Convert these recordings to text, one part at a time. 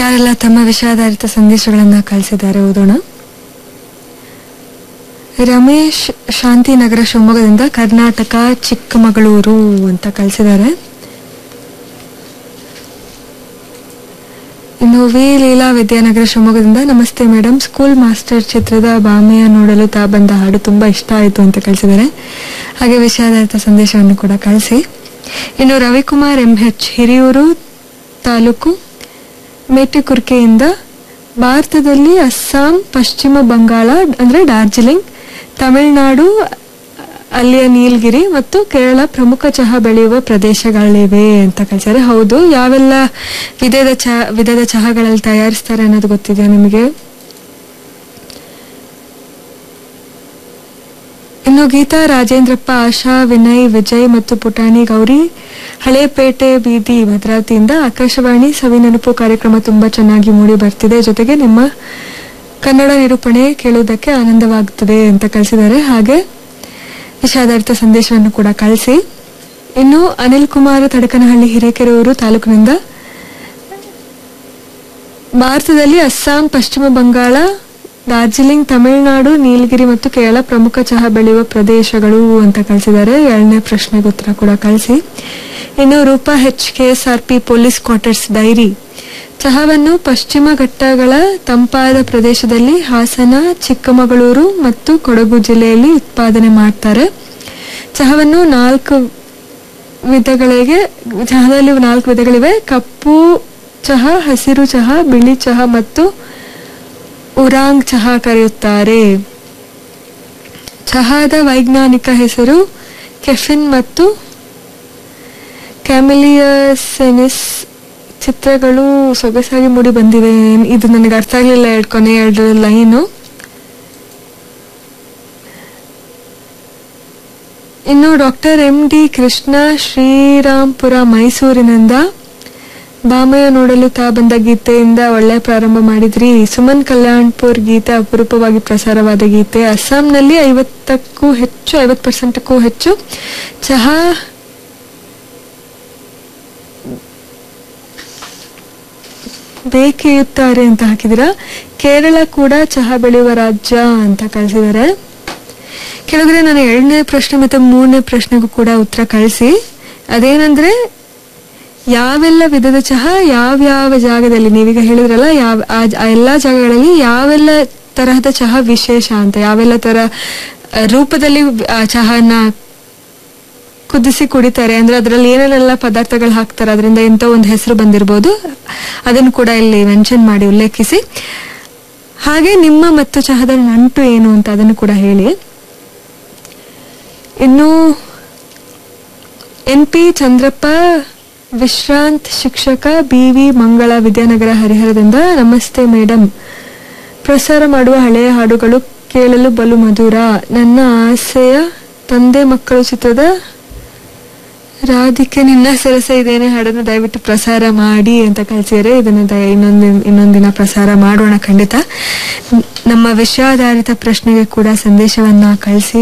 ಯಾರೆಲ್ಲ ತಮ್ಮ ವಿಷಯಾಧಾರಿತ ಸಂದೇಶಗಳನ್ನ ಕಳಿಸಿದ್ದಾರೆ ಓದೋಣ ರಮೇಶ್ ಶಾಂತಿನಗರ ಶಿವಮೊಗ್ಗದಿಂದ ಕರ್ನಾಟಕ ಚಿಕ್ಕಮಗಳೂರು ಅಂತ ಕಳಿಸಿದ್ದಾರೆ ಇನ್ನು ವಿ ಲೀಲಾ ವಿದ್ಯಾನಗರ ಶಿವಮೊಗ್ಗದಿಂದ ನಮಸ್ತೆ ಮೇಡಮ್ ಸ್ಕೂಲ್ ಮಾಸ್ಟರ್ ಚಿತ್ರದ ಬಾಮೆಯ ನೋಡಲು ತಾ ಬಂದ ಹಾಡು ತುಂಬಾ ಇಷ್ಟ ಆಯಿತು ಅಂತ ಕಳಿಸಿದ್ದಾರೆ ಹಾಗೆ ವಿಷಯಾಧಾರಿತ ಸಂದೇಶವನ್ನು ಕೂಡ ಕಳಿಸಿ ಇನ್ನು ರವಿಕುಮಾರ್ ಎಂ ಎಚ್ ಹಿರಿಯೂರು ತಾಲೂಕು ಮೇಟೆಕುರ್ಕೆಯಿಂದ ಭಾರತದಲ್ಲಿ ಅಸ್ಸಾಂ ಪಶ್ಚಿಮ ಬಂಗಾಳ ಅಂದ್ರೆ ಡಾರ್ಜಿಲಿಂಗ್ ತಮಿಳುನಾಡು ಅಲ್ಲಿಯ ನೀಲಗಿರಿ ಮತ್ತು ಕೇರಳ ಪ್ರಮುಖ ಚಹಾ ಬೆಳೆಯುವ ಪ್ರದೇಶಗಳಿವೆ ಅಂತ ಕಳಿಸಿದ್ದಾರೆ ಹೌದು ಯಾವೆಲ್ಲ ವಿಧದ ಚಹಾ ವಿಧದ ಚಹಾಗಳಲ್ಲಿ ತಯಾರಿಸ್ತಾರೆ ಅನ್ನೋದು ಗೊತ್ತಿದೆಯಾ ನಿಮಗೆ ಇನ್ನು ಗೀತಾ ರಾಜೇಂದ್ರಪ್ಪ ಆಶಾ ವಿನಯ್ ವಿಜಯ್ ಮತ್ತು ಪುಟಾಣಿ ಗೌರಿ ಹಳೇಪೇಟೆ ಬೀದಿ ಭದ್ರಾವತಿಯಿಂದ ಆಕಾಶವಾಣಿ ಸವಿನೆನಪು ಕಾರ್ಯಕ್ರಮ ತುಂಬಾ ಚೆನ್ನಾಗಿ ಮೂಡಿ ಬರ್ತಿದೆ ಜೊತೆಗೆ ನಿಮ್ಮ ಕನ್ನಡ ನಿರೂಪಣೆ ಕೇಳುವುದಕ್ಕೆ ಆನಂದವಾಗುತ್ತದೆ ಅಂತ ಕಳಿಸಿದ್ದಾರೆ ಹಾಗೆ ವಿಷಾಧಾರಿತ ಸಂದೇಶವನ್ನು ಕೂಡ ಕಳಿಸಿ ಇನ್ನು ಅನಿಲ್ ಕುಮಾರ್ ತಡಕನಹಳ್ಳಿ ಹಿರೇಕೆರೂರು ತಾಲೂಕಿನಿಂದ ಭಾರತದಲ್ಲಿ ಅಸ್ಸಾಂ ಪಶ್ಚಿಮ ಬಂಗಾಳ ಡಾರ್ಜಿಲಿಂಗ್ ತಮಿಳುನಾಡು ನೀಲಗಿರಿ ಮತ್ತು ಕೇರಳ ಪ್ರಮುಖ ಚಹಾ ಬೆಳೆಯುವ ಪ್ರದೇಶಗಳು ಅಂತ ಕಳಿಸಿದ್ದಾರೆ ಎರಡನೇ ಪ್ರಶ್ನೆಗೆ ಉತ್ತರ ಕೂಡ ಕಳಿಸಿ ಇನ್ನು Roopa H KSRP police quarters dairy ಚಹಾವನ್ನು ಪಶ್ಚಿಮ ಘಟ್ಟಗಳ ತಂಪಾದ ಪ್ರದೇಶದಲ್ಲಿ ಹಾಸನ ಚಿಕ್ಕಮಗಳೂರು ಮತ್ತು ಕೊಡಗು ಜಿಲ್ಲೆಯಲ್ಲಿ ಉತ್ಪಾದನೆ ಮಾಡ್ತಾರೆ ಚಹಾವನ್ನು ನಾಲ್ಕು ವಿಧಗಳಿಗೆ ಚಹಾದಲ್ಲಿ ನಾಲ್ಕು ವಿಧಗಳಿವೆ ಕಪ್ಪು ಚಹಾ ಹಸಿರು ಚಹಾ ಬಿಳಿ ಚಹಾ ಮತ್ತು ಉರಾಂಗ್ ಚಹಾ ಕರೆಯುತ್ತಾರೆ ಚಹಾದ ವೈಜ್ಞಾನಿಕ ಹೆಸರು ಕೆಫಿನ್ ಮತ್ತು ಕ್ಯಾಮಿಲಿಯಸೆನಿಸ್ ಚಿತ್ರಗಳು ಸೊಗಸಾಗಿ ಮೂಡಿ ಬಂದಿವೆ ಇದು ನನಗೆ ಅರ್ಥ ಆಗಲಿಲ್ಲ ಎರಡು ಕೊನೆ ಎರಡು ಲೈನು ಇನ್ನು doctor M D Krishna Srirampura ಮೈಸೂರಿನಿಂದ ಬಾಮಯ ನೋಡಲು ತಾ ಬಂದ ಗೀತೆಯಿಂದ ಒಳ್ಳೆ ಪ್ರಾರಂಭ ಮಾಡಿದ್ರಿ ಸುಮನ್ ಕಲ್ಯಾಣ್ಪುರ್ ಗೀತೆ ಅಪರೂಪವಾಗಿ ಪ್ರಸಾರವಾದ ಗೀತೆ ಅಸ್ಸಾಂನಲ್ಲಿ ಐವತ್ತಕ್ಕೂ ಹೆಚ್ಚು ಐವತ್ತು ಪರ್ಸೆಂಟ್ಕ್ಕೂ ಹೆಚ್ಚು ಚಹಾ ಬೇಕೆಯುತ್ತಾರೆ ಅಂತ ಹಾಕಿದಿರಾ ಕೇರಳ ಕೂಡ ಚಹಾ ಬೆಳೆಯುವ ರಾಜ್ಯ ಅಂತ ಕಳಿಸಿದ್ದಾರೆ ಕೆಲವರೆ ನಾನು ಎರಡನೇ ಪ್ರಶ್ನೆ ಮತ್ತೆ ಮೂರನೇ ಪ್ರಶ್ನೆಗೂ ಕೂಡ ಉತ್ತರ ಕಳಿಸಿ ಅದೇನಂದ್ರೆ ಯಾವೆಲ್ಲ ವಿಧದ ಚಹಾ ಯಾವ್ಯಾವ ಜಾಗದಲ್ಲಿ ನೀವೀಗ ಹೇಳಿದ್ರಲ್ಲ ಯಾವ ಆ ಜ- ಆ ಎಲ್ಲಾ ಜಾಗಗಳಲ್ಲಿ ಯಾವೆಲ್ಲ ತರಹದ ಚಹಾ ವಿಶೇಷ ಅಂತ ಯಾವೆಲ್ಲ ತರ ಆ, ರೂಪದಲ್ಲಿ ಆ ಚಹಾನ ಕುದಿಸಿ ಕುಡಿತಾರೆ ಅಂದ್ರೆ ಅದರಲ್ಲಿ ಏನೇನೆಲ್ಲ ಪದಾರ್ಥಗಳು ಹಾಕ್ತಾರೆ ಅದರಿಂದ ಎಂತ ಒಂದು ಹೆಸರು ಬಂದಿರಬಹುದು ಅದನ್ನು ಕೂಡ ಇಲ್ಲಿ ಮೆನ್ಷನ್ ಮಾಡಿ ಉಲ್ಲೇಖಿಸಿ ಹಾಗೆ ನಿಮ್ಮ ಮತ್ತು ಚಹಾದ ನಂಟು ಏನು ಅಂತ ಅದನ್ನು ಕೂಡ ಹೇಳಿ ಇನ್ನು ಎನ್ ಪಿ ಚಂದ್ರಪ್ಪ ವಿಶ್ರಾಂತ್ ಶಿಕ್ಷಕ ಬಿ ವಿ ಮಂಗಳ ವಿದ್ಯಾನಗರ ಹರಿಹರದಿಂದ ನಮಸ್ತೆ ಮೇಡಮ್ ಪ್ರಸಾರ ಮಾಡುವ ಹಳೆಯ ಹಾಡುಗಳು ಕೇಳಲು ಬಲು ಮಧುರ ನನ್ನ ಆಸೆಯ ತಂದೆ ಮಕ್ಕಳು ಚಿತ್ರದ ರಾಧಿಕೆ ನಿನ್ನ ಸರಸ ಇದೇನೆ ಹಾಡನ್ನು ದಯವಿಟ್ಟು ಪ್ರಸಾರ ಮಾಡಿ ಅಂತ ಕಳಿಸಿದರೆ ಇದನ್ನು ದಯ ಇನ್ನೊಂದಿನ ಇನ್ನೊಂದಿನ ಪ್ರಸಾರ ಮಾಡೋಣ ಖಂಡಿತ ನ್- ನಮ್ಮ ವಿಷಯಾಧಾರಿತ ಪ್ರಶ್ನೆಗೆ ಕೂಡ ಸಂದೇಶವನ್ನ ಕಳಿಸಿ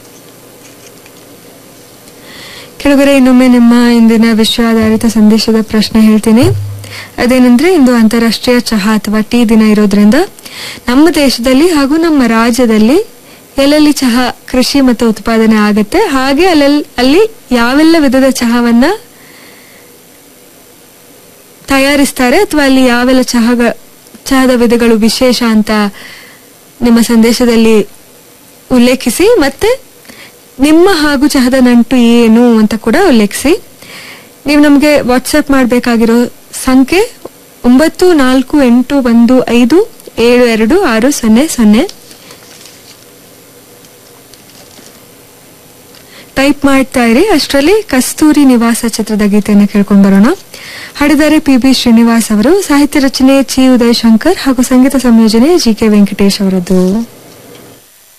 ಕೆಳಗಡೆ ಇನ್ನೊಮ್ಮೆ ನಿಮ್ಮ ಇಂದಿನ ವಿಷಯಾಧಾರಿತ ಸಂದೇಶದ ಪ್ರಶ್ನೆ ಹೇಳ್ತೀನಿ ಅದೇನಂದ್ರೆ ಇಂದು ಅಂತಾರಾಷ್ಟ್ರೀಯ ಚಹಾ ಅಥವಾ ಟೀ ದಿನ ಇರೋದ್ರಿಂದ ನಮ್ಮ ದೇಶದಲ್ಲಿ ಹಾಗೂ ನಮ್ಮ ರಾಜ್ಯದಲ್ಲಿ ಎಲ್ಲೆಲ್ಲಿ ಚಹಾ ಕೃಷಿ ಮತ್ತು ಉತ್ಪಾದನೆ ಆಗುತ್ತೆ ಹಾಗೆ ಅಲ್ಲಲ್ಲಿ ಅಲ್ಲಿ ಯಾವೆಲ್ಲ ವಿಧದ ಚಹಾವನ್ನ ತಯಾರಿಸ್ತಾರೆ ಅಥವಾ ಅಲ್ಲಿ ಯಾವೆಲ್ಲ ಚಹಾಗ ಚಹಾದ ವಿಧಗಳು ವಿಶೇಷ ಅಂತ ನಿಮ್ಮ ಸಂದೇಶದಲ್ಲಿ ಉಲ್ಲೇಖಿಸಿ ಮತ್ತೆ ನಿಮ್ಮ ಹಾಗೂ ಚಹದ ನಂಟು ಏನು ಅಂತ ಕೂಡ ಉಲ್ಲೇಖಿಸಿ ನೀವು ನಮಗೆ ವಾಟ್ಸಪ್ ಮಾಡಬೇಕಾಗಿರೋ ಸಂಖ್ಯೆ ಒಂಬತ್ತು ನಾಲ್ಕು ಎಂಟು ಒಂದು ಐದು ಏಳು ಎರಡು ಆರು ಸೊನ್ನೆ ಸೊನ್ನೆ ಟೈಪ್ ಮಾಡ್ತಾ ಇರಿ ಅಷ್ಟರಲ್ಲಿ ಕಸ್ತೂರಿ ನಿವಾಸ ಚಿತ್ರದ ಗೀತೆಯನ್ನು ಕೇಳ್ಕೊಂಡು ಬರೋಣ ಹಾಡಿದ್ದಾರೆ ಪಿ ಬಿ ಶ್ರೀನಿವಾಸ್ ಅವರು ಸಾಹಿತ್ಯ ರಚನೆ ಚಿ ಉದಯ್ ಶಂಕರ್ ಹಾಗೂ ಸಂಗೀತ ಸಂಯೋಜನೆ ಜಿ ಕೆ ವೆಂಕಟೇಶ್ ಅವರದ್ದು